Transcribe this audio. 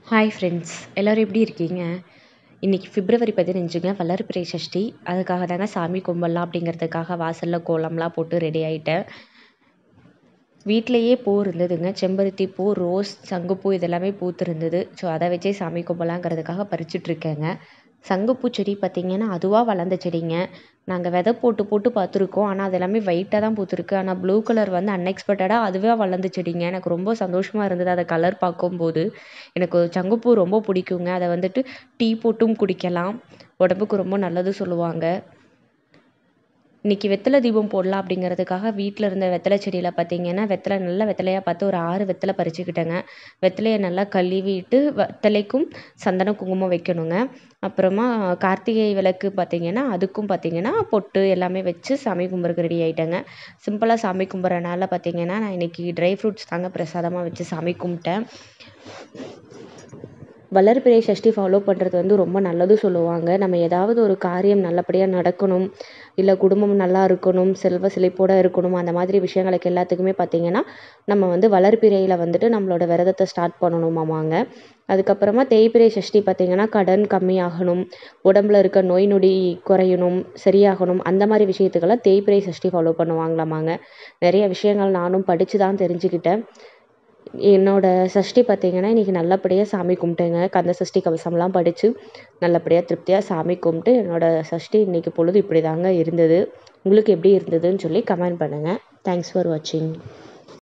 hi friends எல்லோரும் எப்படி இருக்கீங்க இன்றைக்கி பிப்ரவரி பதினஞ்சுங்க வளர்பிறை சஷ்டி அதுக்காக தாங்க சாமி கும்பிட்லாம் அப்படிங்கிறதுக்காக வாசலில் கோலம்லாம் போட்டு ரெடி ஆகிட்டேன் வீட்டிலையே பூ இருந்ததுங்க செம்பருத்தி பூ ரோஸ் சங்குப்பூ இதெல்லாமே பூத்திருந்தது ஸோ அதை வச்சே சாமி கும்பிட்லாங்கிறதுக்காக பறிச்சிட்ருக்கேங்க சங்குப்பூ செடி பார்த்திங்கன்னா அதுவாக வளர்ந்த செடிங்க நாங்கள் விதை போட்டு போட்டு பார்த்துருக்கோம் ஆனால் அது எல்லாமே ஒயிட்டாக தான் பூத்திருக்கு ஆனால் ப்ளூ கலர் வந்து அன்எக்ஸ்பெக்டடாக அதுவே வளர்ந்த செடிங்க எனக்கு ரொம்ப சந்தோஷமாக இருந்தது அதை கலர் பார்க்கும்போது எனக்கு சங்குப்பூ ரொம்ப பிடிக்குங்க அதை வந்துட்டு டீ போட்டும் குடிக்கலாம் உடம்புக்கு ரொம்ப நல்லது சொல்லுவாங்க இன்றைக்கி வெத்தலை தீபம் போடலாம் அப்படிங்கிறதுக்காக வீட்டில் இருந்த வெத்தலை செடியில் பார்த்தீங்கன்னா வெத்தலை நல்ல வெத்தலையாக பார்த்து ஒரு ஆறு வெத்தலை பறிச்சுக்கிட்டேங்க வெத்தலையை நல்லா கழுவிட்டு வெத்தலைக்கும் சந்தன குங்குமம் வைக்கணுங்க அப்புறமா கார்த்திகை விளக்கு பார்த்திங்கன்னா அதுக்கும் பார்த்திங்கன்னா பொட்டு எல்லாமே வச்சு சாமி கும்பிட்றதுக்கு ரெடி ஆகிட்டேங்க சிம்பிளாக சாமி கும்பிட்றனால பார்த்திங்கன்னா நான் இன்றைக்கி ட்ரை ஃப்ரூட்ஸ் தாங்க பிரசாதமாக வச்சு சாமி கும்பிட்டேன் வளர்பிறை சஷ்டி ஃபாலோ பண்ணுறது வந்து ரொம்ப நல்லது சொல்லுவாங்க நம்ம ஏதாவது ஒரு காரியம் நல்லபடியாக நடக்கணும் இல்லை குடும்பம் நல்லா இருக்கணும் செல்வ செழிப்போடு இருக்கணும் அந்த மாதிரி விஷயங்களுக்கு எல்லாத்துக்குமே பார்த்திங்கன்னா நம்ம வந்து வளர்பிறையில் வந்துட்டு நம்மளோட விரதத்தை ஸ்டார்ட் பண்ணணுமாமாங்க அதுக்கப்புறமா தேய்பிறை சஷ்டி பார்த்திங்கன்னா கடன் கம்மியாகணும் உடம்புல இருக்க நோய் நொடி குறையணும் சரியாகணும் அந்த மாதிரி விஷயத்துக்கெல்லாம் தேய்பிறை சஷ்டி ஃபாலோ பண்ணுவாங்களாமாங்க நிறைய விஷயங்கள் நானும் படித்து தான் தெரிஞ்சுக்கிட்டேன் என்னோடய சஷ்டி பார்த்திங்கன்னா இன்றைக்கி நல்லபடியாக சாமி கும்பிட்டேங்க கந்த சஷ்டி கவசம்லாம் படித்து நல்லபடியாக திருப்தியாக சாமி கும்பிட்டு என்னோடய சஷ்டி இன்றைக்கி பொழுது இப்படி தாங்க இருந்தது உங்களுக்கு எப்படி இருந்ததுன்னு சொல்லி கமெண்ட் பண்ணுங்கள் தேங்க்ஸ் ஃபார் வாட்சிங்